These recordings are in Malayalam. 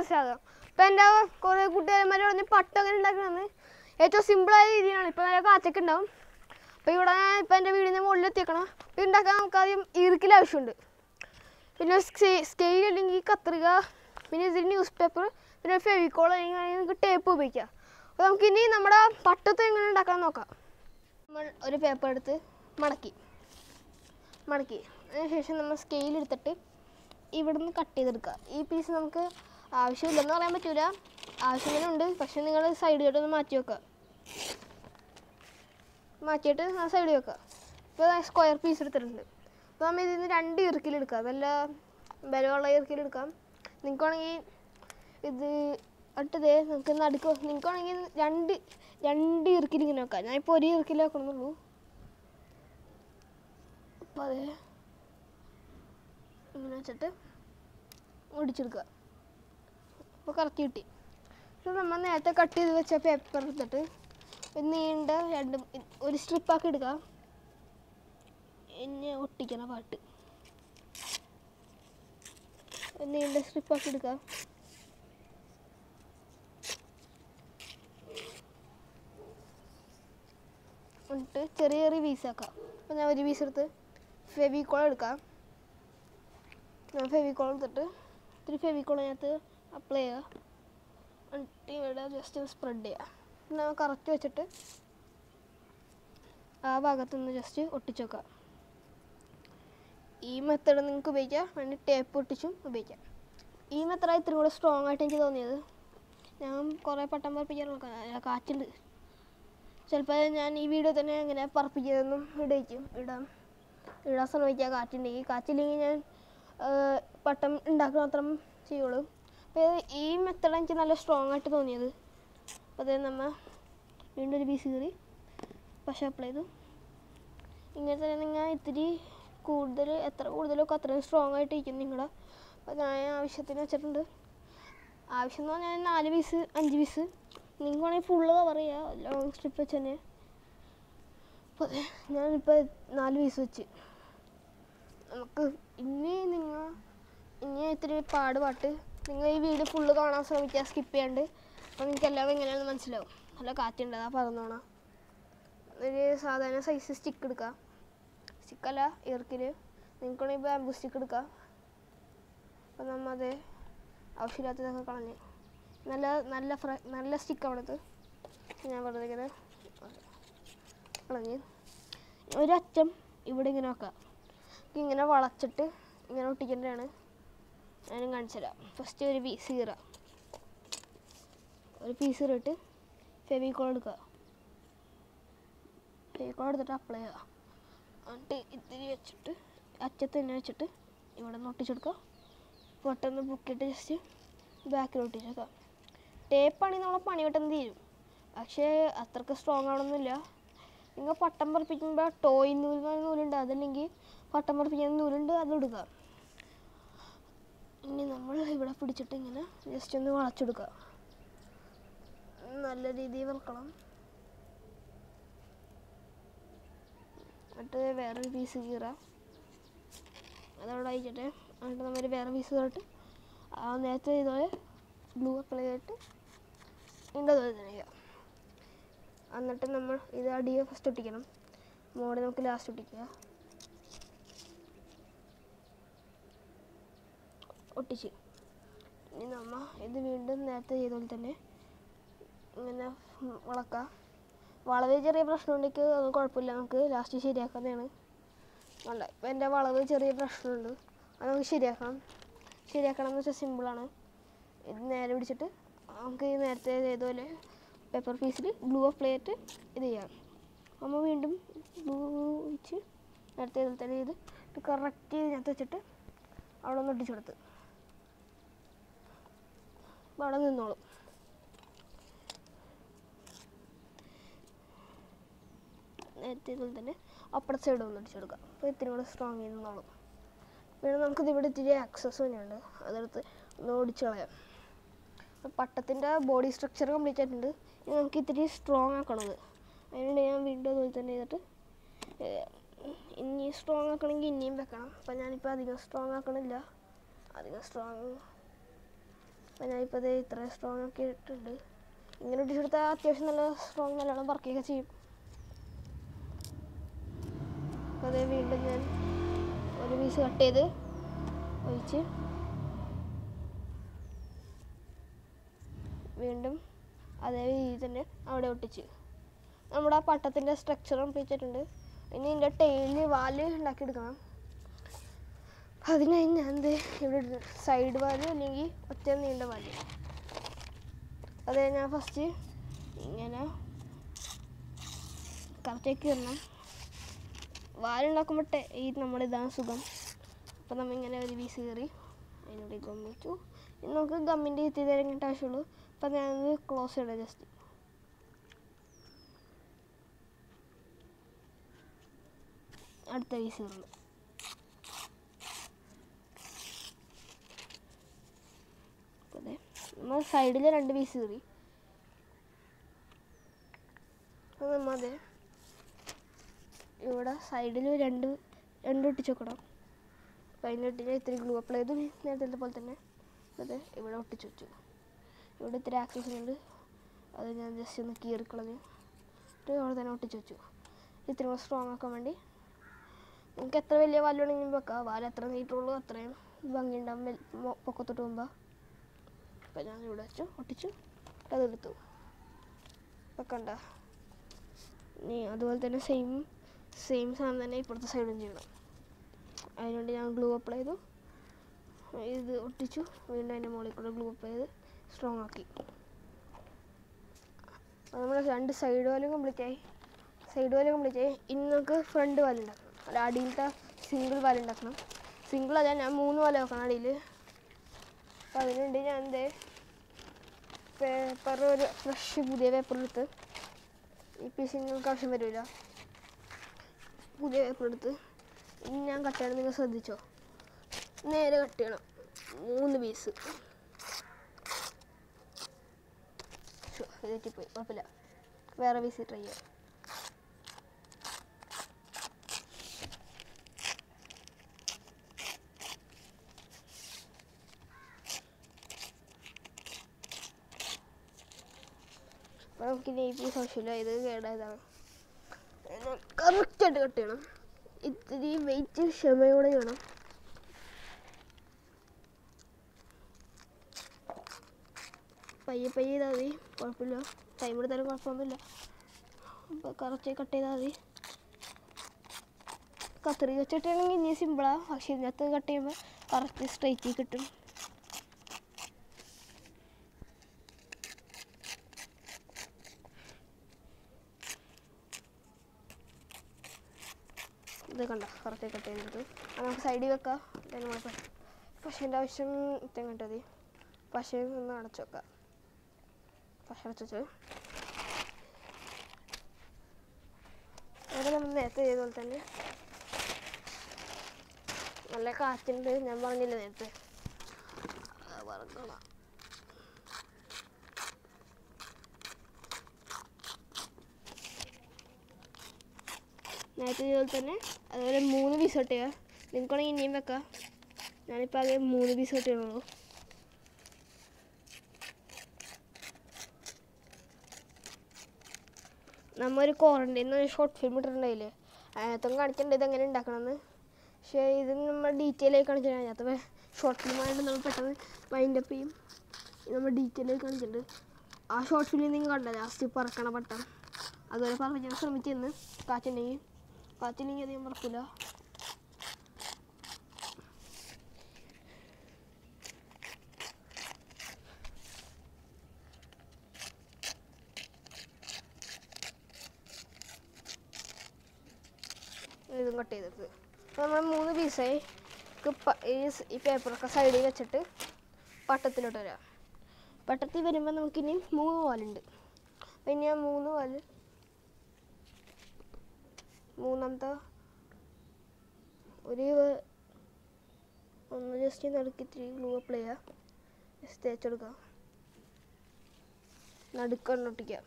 മനസ്സിലാകാം ഇപ്പം എൻ്റെ കുറേ കൂട്ടുകാരന്മാർ പറഞ്ഞ് പട്ടം എങ്ങനെ ഉണ്ടാക്കണമെന്ന് ഏറ്റവും സിമ്പിളായ രീതിയാണ് ഇപ്പം നല്ല കാറ്റൊക്കെ ഉണ്ടാവും അപ്പോൾ ഇവിടെ ഞാൻ ഇപ്പം എൻ്റെ വീടിൻ്റെ മുകളിൽ എത്തിക്കണം ഇത് ഉണ്ടാക്കാൻ നമുക്ക് ആദ്യം ഈർക്കിൽ ആവശ്യമുണ്ട് പിന്നെ സ്കെയിൽ അല്ലെങ്കിൽ കത്രിക പിന്നെ ഇതിൽ ന്യൂസ് പേപ്പർ പിന്നെ ഫെവിക്കോൾ അല്ലെങ്കിൽ നമുക്ക് ടേപ്പ് ഉപയോഗിക്കാം അപ്പോൾ നമുക്കിനി നമ്മുടെ പട്ടത്ത് എങ്ങനെ ഉണ്ടാക്കാൻ നോക്കാം നമ്മൾ ഒരു പേപ്പർ എടുത്ത് മടക്കി മടക്കി അതിനുശേഷം നമ്മൾ സ്കെയിൽ എടുത്തിട്ട് ഇവിടുന്ന് കട്ട് ചെയ്തെടുക്കുക ഈ പീസ് നമുക്ക് ആവശ്യമില്ലെന്ന് പറയാൻ പറ്റൂല ആവശ്യം തന്നെ ഉണ്ട് പക്ഷെ നിങ്ങൾ സൈഡിലോട്ട് ഒന്ന് മാറ്റി വെക്കുക മാറ്റിയിട്ട് ആ സൈഡിൽ വെക്കുക ഇപ്പോൾ സ്ക്വയർ പീസ് എടുത്തിട്ടുണ്ട് അപ്പോൾ നമ്മൾ ഇതിൽ നിന്ന് രണ്ട് ഇറുക്കിലെടുക്കാം നല്ല ബലമുള്ള ഇറുക്കിലെടുക്കാം നിങ്ങൾക്ക് വേണമെങ്കിൽ ഇത് ഒട്ടതേ നമുക്ക് നടുക്ക് നിങ്ങൾക്ക് വേണമെങ്കിൽ രണ്ട് രണ്ട് ഇറുക്കിൽ ഇങ്ങനെ വെക്കാം ഞാനിപ്പോൾ ഒരു ഇറുക്കിൽ വെക്കണമെന്നുള്ളൂ അപ്പോൾ അതെ ഇങ്ങനെ വെച്ചിട്ട് ഒടിച്ചെടുക്കുക അപ്പോൾ കറക്റ്റ് കിട്ടി ഇത് നമ്മൾ നേരത്തെ കട്ട് ചെയ്ത് വെച്ച പേപ്പർ എടുത്തിട്ട് ഒരു നീണ്ട രണ്ട് ഒരു സ്ട്രിപ്പാക്കി എടുക്കുക എന്നെ ഒട്ടിക്കണ പാട്ട് ഒരു നീണ്ട സ്ട്രിപ്പാക്കി എടുക്കുക എന്നിട്ട് ചെറിയ ചെറിയ പീസാക്കാം അപ്പോൾ ഞാൻ ഒരു പീസ് എടുത്ത് ഫെവിക്കോൾ എടുക്കാം ഞാൻ ഫെവിക്കോൾ എടുത്തിട്ട് ഇത്തിരി ഫെവിക്കോൾ അതിനകത്ത് അപ്ലൈ ചെയ്യുക എന്നിട്ട് ഇവിടെ ജസ്റ്റ് സ്പ്രെഡ് ചെയ്യുക പിന്നെ കറക്റ്റ് വെച്ചിട്ട് ആ ഭാഗത്തുനിന്ന് ജസ്റ്റ് ഒട്ടിച്ച് വെക്കുക ഈ മെത്തേഡ് നിങ്ങൾക്ക് ഉപയോഗിക്കാം വേണ്ടി ടേപ്പ് ഒട്ടിച്ചും ഉപയോഗിക്കാം ഈ മെത്തേഡാണ് ഇത്തിരി കൂടെ സ്ട്രോങ് ആയിട്ട് എനിക്ക് തോന്നിയത് ഞാൻ കുറേ പട്ടം പറപ്പിക്കാനുള്ള കാറ്റുണ്ട് ചിലപ്പോൾ ഞാൻ ഈ വീഡിയോ തന്നെ അങ്ങനെ പറപ്പിക്കുന്നതെന്നും ഇടയ്ക്കും ഇടാം ഇടാൻ ശ്രമിക്കുക കാറ്റുണ്ടെങ്കിൽ കാറ്റില്ലെങ്കിൽ ഞാൻ ആ, പട്ടം ഉണ്ടാക്കുന്ന മാത്രം ചെയ്യുള്ളൂ അപ്പോൾ ഇത് ഈ മെത്തേഡ് എനിക്ക് നല്ല സ്ട്രോങ് ആയിട്ട് തോന്നിയത് അപ്പോൾ അത് നമ്മൾ വീണ്ടും ഒരു പീസ് കീറി പശ അപ്ലൈ ചെയ്തു ഇങ്ങനെ തന്നെ നിങ്ങൾ ഇത്തിരി കൂടുതൽ എത്ര കൂടുതലൊക്കെ അത്രയും സ്ട്രോങ് ആയിട്ട് ഇരിക്കും നിങ്ങളുടെ അപ്പോൾ ഞാൻ ആവശ്യത്തിന് വെച്ചിട്ടുണ്ട് ആവശ്യം എന്ന് പറഞ്ഞാൽ നാല് പീസ് അഞ്ച് പീസ് നിങ്ങൾക്ക് വേണമെങ്കിൽ ഫുള്ള് കവർ ചെയ്യുക ലോങ് സ്ട്രിപ്പ് വെച്ച് തന്നെ അപ്പോൾ അതെ ഞാനിപ്പോൾ നാല് പീസ് വെച്ച് നമുക്ക് ഇനി നിങ്ങൾ ഇനി ഇത്തിരി പാട് പാട്ട് നിങ്ങൾ ഈ വീഡിയോ ഫുള്ള് കാണാൻ ശ്രമിക്കുക സ്കിപ്പ് ചെയ്യാണ്ട് അപ്പോൾ നിങ്ങൾക്ക് എല്ലാം എങ്ങനെയാണെന്ന് മനസ്സിലാവും നല്ല കാറ്റുണ്ട് ആ പറന്നോണം ഒരു സാധാരണ സൈസ് സ്റ്റിക്ക് എടുക്കുക സ്റ്റിക്കല്ല ഇറക്കിൽ നിങ്ങൾക്ക് വേണമെങ്കിൽ ബാമ്പു സ്റ്റിക്ക് എടുക്കുക അപ്പോൾ നമ്മൾ അത് ആവശ്യമില്ലാത്തതൊക്കെ കളഞ്ഞ് നല്ല നല്ല ഫ്ര നല്ല സ്റ്റിക്കാണത് ഞാൻ വെറുതെ ഇങ്ങനെ കളഞ്ഞ് ഒരറ്റം ഇവിടെ ഇങ്ങനെ വെക്കാം ഇങ്ങനെ വളച്ചിട്ട് ഇങ്ങനെ ഒട്ടിക്കേണ്ടതാണ് ഞാനും കാണിച്ചു തരാം ഫസ്റ്റ് ഒരു പീസ് കീറ ഒരു പീസ് കീറിട്ട് ഫെവിക്കോൾ എടുക്കുക ഫെവിക്കോൾ എടുത്തിട്ട് അപ്ലൈ ചെയ്യുക എന്നിട്ട് ഇത്തിരി വെച്ചിട്ട് അറ്റത്ത് തന്നെ വെച്ചിട്ട് ഇവിടെ നിന്ന് ഒട്ടിച്ചെടുക്കുക പെട്ടെന്ന് ബുക്കിട്ട് ജസ്റ്റ് ബാക്കിൽ ഒട്ടിച്ചേക്കാം ടേപ്പാണെങ്കിൽ നമ്മളെ പണി പെട്ടെന്ന് തീരും പക്ഷേ അത്രക്ക് സ്ട്രോങ് ആവണമെന്നില്ല നിങ്ങൾ പട്ടം പറപ്പിക്കുമ്പോൾ ടോയ് നൂൽ എന്ന് പറയുന്ന നൂലുണ്ട് അതല്ലെങ്കിൽ പട്ടം പറപ്പിക്കുന്ന നൂലുണ്ട് അത് എടുക്കുക ഇനി നമ്മൾ ഇവിടെ പിടിച്ചിട്ട് ഇങ്ങനെ ജസ്റ്റ് ഒന്ന് വളച്ചെടുക്കുക നല്ല രീതിയിൽ വറക്കണം എന്നിട്ട് വേറൊരു പീസ് കീറാം അതവിടെ അയച്ചിട്ട് എന്നിട്ട് നമ്മൾ വേറെ പീസ് കീറിട്ട് ആ നേരത്തെ ഇതുപോലെ ഗ്ലൂ അപ്ലൈ ചെയ്തിട്ട് ഇതിൻ്റെ അതുപോലെ തന്നെ ചെയ്യാം എന്നിട്ട് നമ്മൾ ഇത് അടിയെ ഫസ്റ്റ് ഒട്ടിക്കണം മോഡ് നമുക്ക് ലാസ്റ്റ് ഒട്ടിക്കുക ഒട്ടിച്ച് ഇനി നമ്മ ഇത് വീണ്ടും നേരത്തെ ചെയ്ത പോലെ തന്നെ ഇങ്ങനെ വളക്കാം വളവ് ചെറിയ പ്രശ്നമുണ്ടെങ്കിൽ അത് കുഴപ്പമില്ല നമുക്ക് ലാസ്റ്റ് ശരിയാക്കാവുന്നതാണ് വേണ്ട ഇപ്പം എൻ്റെ വളവ് ചെറിയ പ്രശ്നമുണ്ട് അത് നമുക്ക് ശരിയാക്കാം ശരിയാക്കണം എന്ന് വെച്ചാൽ സിമ്പിളാണ് ഇത് നേരെ പിടിച്ചിട്ട് നമുക്ക് ഈ നേരത്തെ ചെയ്തപോലെ പേപ്പർ പീസിൽ ഗ്ലൂ അപ്ലൈ ചെയ്തിട്ട് ഇത് ചെയ്യാം നമ്മൾ വീണ്ടും ഗ്ലൂ വെച്ച് നേരത്തെ ഇതിൽ തന്നെ ചെയ്ത് കറക്റ്റ് ഇതിനകത്ത് വെച്ചിട്ട് അവിടെ ഒന്ന് ഒട്ടിച്ചു കൊടുത്ത് അപ്പോൾ അവിടെ നിന്നോളും നേരത്തെ ഇതിൽ തന്നെ അപ്പുറത്തെ സൈഡ് ഒന്ന് ഒട്ടിച്ചു കൊടുക്കാം അപ്പോൾ ഇത്തിരി കൂടെ സ്ട്രോങ് നിന്നോളും പിന്നെ നമുക്കിത് ഇവിടെ ഇത്തിരി ആക്സസ് തന്നെയുണ്ട് അതെടുത്ത് ഒന്ന് ഓടിച്ച് കളയാം അപ്പോൾ പട്ടത്തിൻ്റെ ബോഡി സ്ട്രക്ചർ കംപ്ലീറ്റ് ആയിട്ടുണ്ട് ഇനി നമുക്ക് ഇത്തിരി സ്ട്രോങ് ആക്കണത് അതിനുവേണ്ടി ഞാൻ വീണ്ടും അതുപോലെ തന്നെ ചെയ്തിട്ട് ഏർ, ഇനി സ്ട്രോങ് ആക്കണമെങ്കിൽ ഇനിയും വെക്കണം അപ്പോൾ ഞാനിപ്പോൾ അധികം സ്ട്രോങ് ആക്കണില്ല അധികം സ്ട്രോങ് അപ്പം ഞാനിപ്പോൾ ഇത് ഇത്ര സ്ട്രോങ് ഒക്കെ ഇട്ടിട്ടുണ്ട് ഇങ്ങനെ ഒട്ടിച്ചെടുത്താൽ അത്യാവശ്യം നല്ല സ്ട്രോങ് നല്ലോണം വർക്കൊക്കെ ചെയ്യും അപ്പോൾ അത് വീണ്ടും ഞാൻ ഒരു പീസ് കട്ട് ചെയ്ത് ഒഴിച്ച് വീണ്ടും അതേ രീതിയിൽ തന്നെ അവിടെ ഒട്ടിച്ച് നമ്മുടെ ആ പട്ടത്തിൻ്റെ സ്ട്രക്ചർ ഒപ്പിച്ചിട്ടുണ്ട് ഇനി ഇതിൻ്റെ ടെയില് വാല് ഉണ്ടാക്കിയെടുക്കണം അപ്പം അതിനായി ഞാൻ എന്ത് ഇവിടെ ഇടുന്നു സൈഡ് വാല് അല്ലെങ്കിൽ ഒറ്റ നീണ്ട വാല് അത് ഞാൻ ഫസ്റ്റ് ഇങ്ങനെ കറക്റ്റേക്ക് ഇടണം വാലുണ്ടാക്കുമ്പോൾ ടെ- ഈ നമ്മുടെ ഇതാണ് സുഖം അപ്പം നമ്മൾ ഇങ്ങനെ ഒരു പീസ് കയറി അതിനോട് ഗം വെച്ചു ഇനി നമുക്ക് ഗമ്മിൻ്റെ ഇത്തി തരങ്ങിട്ട് ആവശ്യമുള്ളൂ അപ്പം ഞാനത് ക്ലോസ് ചെയ്യണം ജസ്റ്റ് അടുത്ത പീസ് കയറുള്ളൂ അതെ നമ്മൾ സൈഡിൽ രണ്ട് പീസ് കയറി അത് നമ്മൾ അതെ ഇവിടെ സൈഡിൽ രണ്ട് രണ്ട് ഒട്ടിച്ച് വെക്കണം അപ്പം അതിൻ്റെ ഒട്ടിച്ച് ഇത്തിരി ഗ്ലൂ അപ്ലൈ ചെയ്ത് നേരത്തെ പോലെ തന്നെ അതെ ഇവിടെ ഒട്ടിച്ച് വെച്ചു ഇവിടെ ഇത്തിരി ആക്സസ് ഉണ്ട് അത് ഞാൻ ജസ്റ്റ് ഒന്ന് കീറിക്കളഞ്ഞു എന്നിട്ട് അവിടെ തന്നെ ഒട്ടിച്ച് വെച്ചു ഇത്തിരി കൂടെ സ്ട്രോങ് ആക്കാൻ വേണ്ടി നമുക്ക് എത്ര വലിയ വാല് വേണമെങ്കിലും വെക്കാം വാല് എത്ര നീട്ടുള്ളൂ അത്രയും ഭംഗിയുണ്ടാവും വെൽ- മൊ- പൊക്കത്തോട്ട് പോകുമ്പോൾ അപ്പം ഞാൻ ഇവിടെ വെച്ചു ഒട്ടിച്ചു അതെടുത്തു വെക്കണ്ട ഇനി അതുപോലെ തന്നെ സെയിം സെയിം സാധനം തന്നെ ഇപ്പുറത്തെ സൈഡും ചെയ്യണം അതിനുവേണ്ടി ഞാൻ ഗ്ലൂ അപ്ലൈ ചെയ്തു ഇത് ഒട്ടിച്ചു വീണ്ടും അതിൻ്റെ മുകളിൽ കൂടെ ഗ്ലൂ അപ്ലൈ ചെയ്ത് സ്ട്രോങ് ആക്കി അപ്പോൾ നമ്മൾ രണ്ട് സൈഡ് വാലും കംപ്ലീറ്റ് ആയി സൈഡ് വാലും കംപ്ലീറ്റ് ആയി ഇനി നമുക്ക് ഫ്രണ്ട് വാല് ഉണ്ടാക്കണം അല്ല അടിയിലത്തെ സിംഗിൾ വാല് ഉണ്ടാക്കണം സിംഗിൾ അല്ല ഞാൻ മൂന്ന് വാല് വെക്കണം അടിയിൽ അപ്പോൾ അതിനുവേണ്ടി ഞാൻ എന്തേ പേപ്പർ ഒരു ഫ്രഷ് പുതിയ പേപ്പർ എടുത്ത് ഈ പീസ് നിങ്ങൾക്ക് ആവശ്യം വരില്ല പുതിയ പേപ്പർ എടുത്ത് ഇനി ഞാൻ കട്ട് ചെയ്യണം നിങ്ങൾ ശ്രദ്ധിച്ചോ നേരെ കട്ട് ചെയ്യണം മൂന്ന് പീസ് തെറ്റിപ്പോയി കുഴപ്പമില്ല വേറെ പീസ് ട്രൈ ചെയ്യാം അപ്പോൾ നമുക്കിനി ഈ പീസ് ആവശ്യമില്ല ഇത് കേടായതാണ് കറക്റ്റായിട്ട് കട്ട് ചെയ്യണം ഇത്തിരി വെയിറ്റ് ക്ഷമയോടെ ചെയ്യണം പയ്യെ പയ്യെ ചെയ്താൽ മതി കുഴപ്പമില്ല ടൈം എടുത്താലും കുഴപ്പമൊന്നുമില്ല അപ്പോൾ കറക്റ്റ് കട്ട് ചെയ്താൽ മതി കത്രി വെച്ചിട്ടാണെങ്കിൽ ഇനി സിമ്പിളാണ് പക്ഷേ ഇതിനകത്ത് കട്ട് ചെയ്യുമ്പോൾ കറക്റ്റ് സ്ട്രൈറ്റ് കിട്ടും ഇത് കണ്ട കറക്റ്റ് കട്ട് ചെയ്തെടുത്ത് അത് നമുക്ക് സൈഡിൽ വെക്കാം അതിന് കുഴപ്പം പശേൻ്റെ ആവശ്യം ഇത്രയും കണ്ടത് മതി പശ ഒന്ന് അടച്ചു വെക്കാം പശ അടച്ചു വെച്ച് അവിടെ നമ്മൾ നേരത്തെ ചെയ്ത പോലെ തന്നെ നല്ല കാറ്റുണ്ട് ഞാൻ പറഞ്ഞില്ല നേരത്തെ അത് വറക്കണം നേരത്തെ ചെയ്തപോലെ തന്നെ അതുപോലെ മൂന്ന് പീസ് കട്ട് ചെയ്യുക നിങ്ങൾക്കാണെങ്കിൽ ഇനിയും വെക്കാം ഞാനിപ്പോൾ ആകെ മൂന്ന് പീസ് കട്ട് ചെയ്യണുള്ളൂ നമ്മ ഒരു ക്വാറന്റൈൻ ഷോർട്ട് ഫിലിം ഇട്ടിട്ടുണ്ടായില്ലേ അതിനകത്തും കാണിച്ചിട്ടുണ്ട് ഇതെങ്ങനെ ഉണ്ടാക്കണമെന്ന് പക്ഷേ ഇത് നമ്മൾ ഡീറ്റെയിൽ ആയി കാണിച്ചിട്ടുണ്ട് അതിനകത്ത് ഷോർട്ട് ഫിലിം ആയതുകൊണ്ട് നമ്മൾ പെട്ടെന്ന് മൈൻഡ് അപ്പ് ചെയ്യും ഇത് നമ്മൾ ഡീറ്റെയിൽ ആയി കാണിച്ചിട്ടുണ്ട് ആ ഷോർട്ട് ഫിലിം നിങ്ങൾ കണ്ട ലാസ്റ്റ് പറക്കണ പട്ടം അതുപോലെ പറപ്പിക്കാൻ ശ്രമിച്ചെന്ന് കാറ്റുണ്ടെങ്കിൽ കാറ്റില്ലെങ്കിൽ അധികം പറക്കില്ല ഇതും കട്ട് ചെയ്തെടുത്ത് അപ്പോൾ നമ്മൾ മൂന്ന് പീസായി ഈ സ് ഈ പേപ്പറൊക്കെ സൈഡിൽ വെച്ചിട്ട് പട്ടത്തിലോട്ട് വരാം പട്ടത്തിൽ വരുമ്പോൾ നമുക്കിനി മൂന്ന് വാലുണ്ട് അപ്പം ഇനി ആ മൂന്ന് വാല് മൂന്നാമത്തെ ഒരു വ- ഒന്ന് ജസ്റ്റ് നടുക്ക് ഇത്തിരി ഗ്ലൂ അപ്ലൈ ചെയ്യുക ജസ്റ്റ് തേച്ചെടുക്കുക നടുക്കൊന്നൊട്ടിക്കുക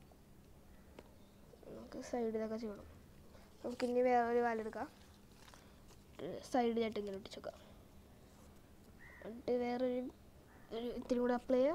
നമുക്ക് സൈഡിലൊക്കെ ചെയ്യണം നമുക്കിനി വേറെ ഒരു വാലെടുക്കാം സൈഡിലായിട്ട് ഇങ്ങനെ ഒട്ടിച്ചേക്കാം എന്നിട്ട് വേറൊരു ഒരു ഇത്തിരി കൂടെ അപ്ലൈ ചെയ്യാം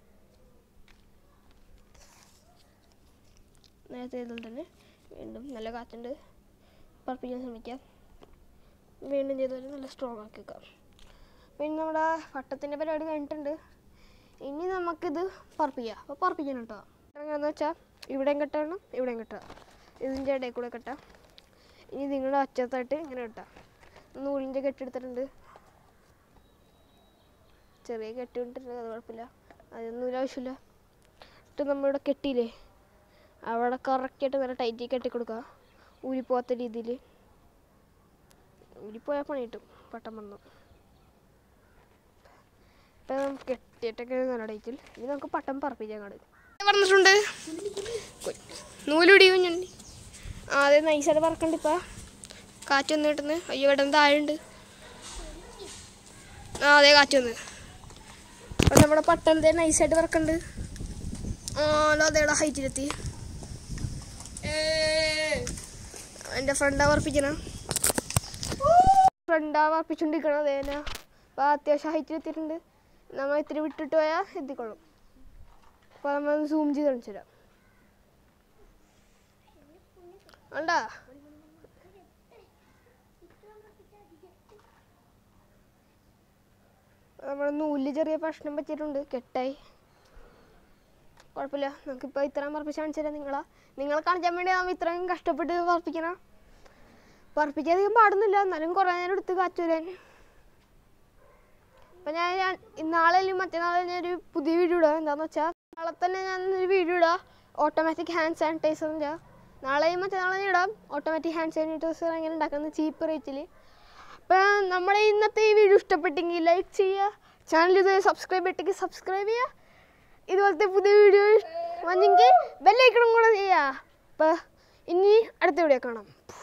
നേരത്തെ ചെയ്തത് തന്നെ വീണ്ടും നല്ല കാറ്റുണ്ട് പറപ്പിക്കാൻ ശ്രമിക്കാം വീണ്ടും ചെയ്തവരെ നല്ല സ്ട്രോങ് ആക്കി വെക്കാം പിന്നെ നമ്മുടെ വട്ടത്തിൻ്റെ പരിപാടി കഴിഞ്ഞിട്ടുണ്ട് ഇനി നമുക്കിത് പറപ്പിക്കാം അപ്പോൾ പറപ്പിക്കണം കേട്ടോ എങ്ങനെയാണെന്ന് വെച്ചാൽ ഇവിടെയും കെട്ടണം ഇവിടെയും കെട്ടുക ഇതിൻ്റെ ഇടയിൽ കൂടെ കെട്ടാം ഇനി നിങ്ങളുടെ അറ്റത്തായിട്ട് ഇങ്ങനെ കെട്ടാം നൂലിൻ്റെ കെട്ടെടുത്തിട്ടുണ്ട് ചെറിയ കെട്ടി ഇട്ടിട്ടുണ്ട് അത് കുഴപ്പമില്ല അതൊന്നും ഒരു ആവശ്യമില്ല എന്നിട്ട് നമ്മളിവിടെ കെട്ടിയില്ലേ അവിടെ കറക്റ്റായിട്ട് നല്ല ടൈറ്റിൽ കെട്ടി കൊടുക്കുക ഊരിപ്പോവാത്ത രീതിയിൽ ഊരിപ്പോയാൽ പണി കിട്ടും പട്ടം വന്നു ഇപ്പം നമുക്ക് കെട്ടിയിട്ടൊക്കെ നല്ല ടൈറ്റിൽ ഇനി നമുക്ക് പട്ടം പറപ്പിക്കാൻ അങ്ങോട്ട് പറഞ്ഞിട്ടുണ്ട് നൂലുടി കുഞ്ഞുണ്ട് ആ അതെ നൈസായിട്ട് പറക്കണ്ട് ഇപ്പം കാറ്റൊന്നും കിട്ടുന്നു അയ്യോ ഇവിടെ താഴുണ്ട് ആ അതെ കാറ്റ് വന്ന് അപ്പം നമ്മുടെ പട്ടണത്തെ നൈസായിട്ട് പറക്കണ്ട് ആ അതേടെ ഹൈറ്റിലെത്തി എൻ്റെ ഫ്രണ്ടാ പറപ്പിക്കണ ഫ്രണ്ടാ പറപ്പിച്ചുകൊണ്ടിരിക്കണം അതേന അപ്പം അത്യാവശ്യം ഹൈറ്റിലെത്തിയിട്ടുണ്ട് നമ്മൾ ഇത്തിരി വിട്ടിട്ട് പോയാൽ എത്തിക്കൊള്ളും അപ്പോൾ നമ്മൾ സൂം ചെയ്ത് കാണിച്ചു തരാം ഉണ്ടാ നമ്മുടെ നൂലിൽ ചെറിയ പ്രശ്നം പറ്റിയിട്ടുണ്ട് കെട്ടായി കുഴപ്പമില്ല നമുക്കിപ്പോൾ ഇത്രയും പറപ്പിച്ച് കാണിച്ചു തരാം നിങ്ങളാ നിങ്ങളെ കാണിക്കാൻ വേണ്ടി നമ്മൾ ഇത്രയും കഷ്ടപ്പെട്ട് പറപ്പിക്കണം പറപ്പിക്കാധികം പാടുന്നില്ല എന്നാലും കുറേ നേരം എടുത്ത് കാറ്റ് വരാൻ അപ്പം ഞാൻ ഞാൻ ഇന്നാളെ അല്ലെങ്കിൽ മറ്റന്നാളെ ഞാനൊരു പുതിയ വീഡിയോ ഇടാം എന്താണെന്ന് വെച്ചാൽ നാളെ തന്നെ ഞാൻ ഒരു വീഡിയോ ഇടാം ഓട്ടോമാറ്റിക് ഹാൻഡ് സാനിറ്റൈസറിൻ്റെ നാളെയും മറ്റന്നാളെ ഞാൻ ഇടാം ഓട്ടോമാറ്റിക് ഹാൻഡ് സാനിറ്റൈസർ എങ്ങനെ ഉണ്ടാക്കുന്നത് ചീപ്പ് റേറ്റിൽ അപ്പം നമ്മുടെ ഇന്നത്തെ ഈ വീഡിയോ ഇഷ്ടപ്പെട്ടെങ്കിൽ ലൈക്ക് ചെയ്യുക ചാനൽ ഇത് സബ്സ്ക്രൈബ് ചെയ്തിട്ടെങ്കിൽ സബ്സ്ക്രൈബ് ചെയ്യുക ഇതുപോലത്തെ പുതിയ വീഡിയോ വന്നെങ്കിൽ ബെല്ലൈക്കണം കൂടെ ചെയ്യുക അപ്പം ഇനി അടുത്ത വീഡിയോ കാണാം